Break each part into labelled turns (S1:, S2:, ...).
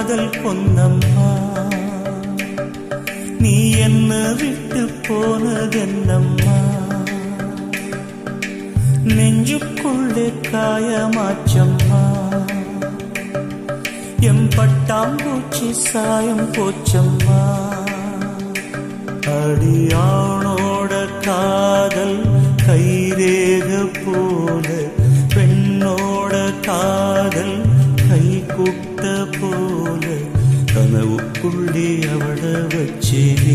S1: காதல் பொன்னம்மா நீ என்ன விட்டு போனதென்னம்மா நெஞ்சுக்குள்ளே காயமாச்சம்மா எம் பட்டாம்பூச்சி சாயம் போச்சம்மா அடியானோட காதல் கைரேக போல பெண்ணோட காதல் கை குட்ட போல கனவுக்குள்ளே அவட வச்சே நீ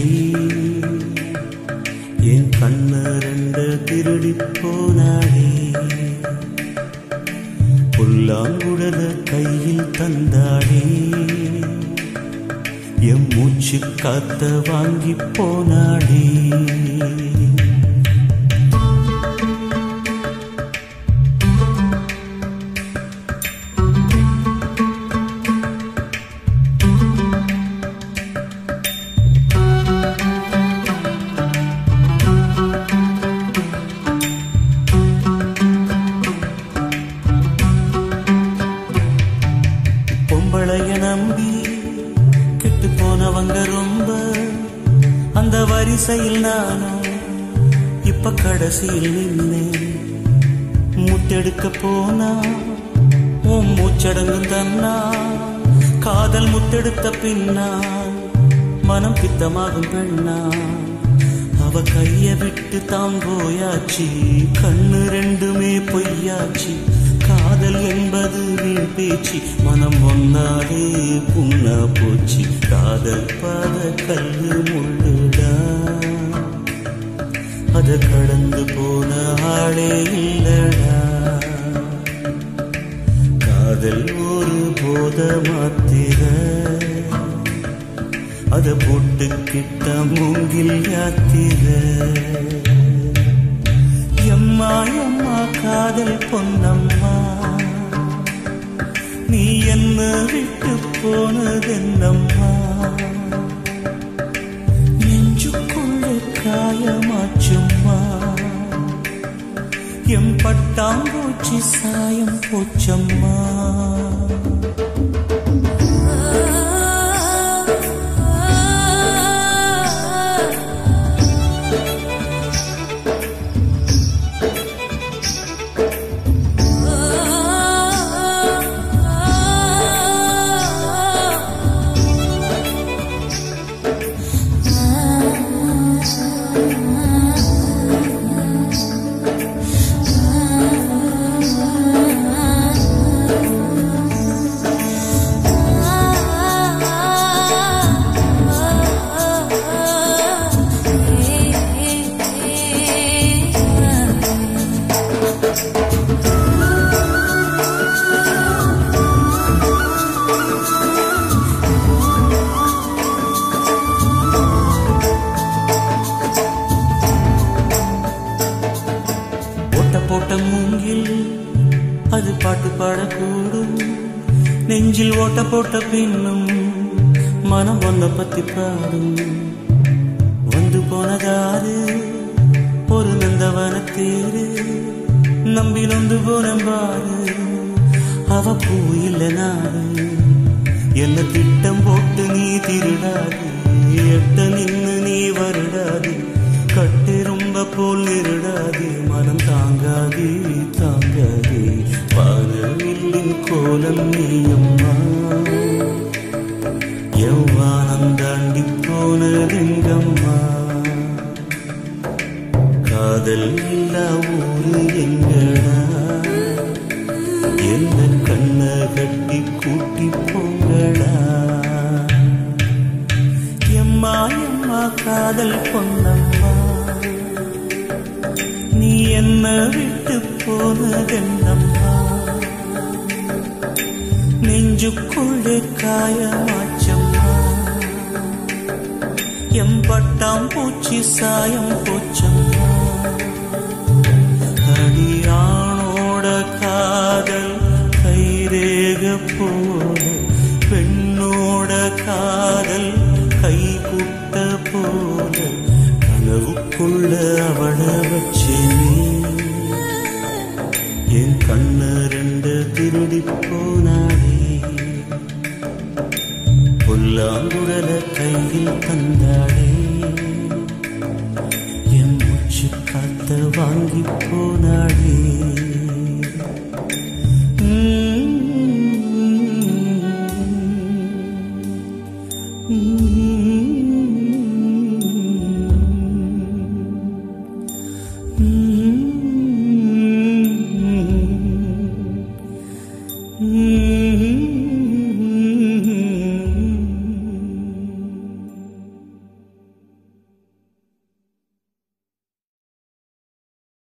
S1: என் கண்ண ரெண்ட திருடி போனாடே புல்லாங்குழல கையில் தந்தாடே எம் மூச்சு காத்த வாங்கி போனாடே பொம்பளைய நம்பி கெட்டு போனவங்க ரொம்ப அந்த வரிசையில் நானும் இப்ப கடைசியில் நின்னேன் முத்தெடுக்க போனா உன் மூச்சடங்கும் தன்னா காதல் முத்தெடுத்த பின்னா மனம் பித்தமாகும் பெண்ணா அவ கைய விட்டு தாம் போயாச்சு கண்ணு ரெண்டுமே பொய்யாச்சு காதல் என்பது வீண் பேச்சு மனம் ஒன்னாலே புண்ணா போச்சு காதல் பாத கல்லு முள்ளுடா அத கடந்து போன ஆளே இல்லடா காதல் ஒரு போத மாத்திர அத போட்டுக்கிட்ட மூங்கில் யாத்திர எம்மா எம்மா காதல் பொன்னம்மா நீ என்ன விட்டு போனதென்னம்மா நெஞ்சுக்குள்ள காயமாச்சும்மா எம் பட்டாம்பூச்சி சாயம் போச்சம்மா ஓட்ட போட்ட மூங்கில் அது பாட்டு பாடக்கூடும் நெஞ்சில் ஓட்ட போட்ட பின்னும் மனம் ஒன்ன பத்தி பாடும் வந்து போனதாரு ஒரு நந்தவன தேரு நம்பி நொந்து போன பாரு அவ பூ இல்ல நாடு என்ன திட்டம் போட்டு நீ திருடாது எட்ட நின்னு நீ வருடாது கட்டெரும்ப போல் நிருடாது மனம் தாங்காது தாங்காது வானவில்லின் கோலம் நீயம்மா எவ்வானம் தாண்டி போனதெங்கம்மா காதல் இல்லா ஊரு எங்கடா என்ன கண்ண கட்டி கூட்டி போங்கடா எம்மா எம்மா காதல் பொன்னம்மா நீ என்ன விட்டு போனதென்னம்மா நெஞ்சுக்குள்ளே காயமாச்சம்மா எம் பட்டாம் பூச்சி சாயம் போச்சம்மா அடியானோட காதல் கைரேக போல பெண்ணோட காதல் கை குட்ட போல கனவுக்குள்ள அவள வச்சே என் கண்ண ரெண்டு திருடி போனாடே புல்லாங்குழல கையில் தந்தாளே என் மூச்சு காத்த வாங்கி போனாளே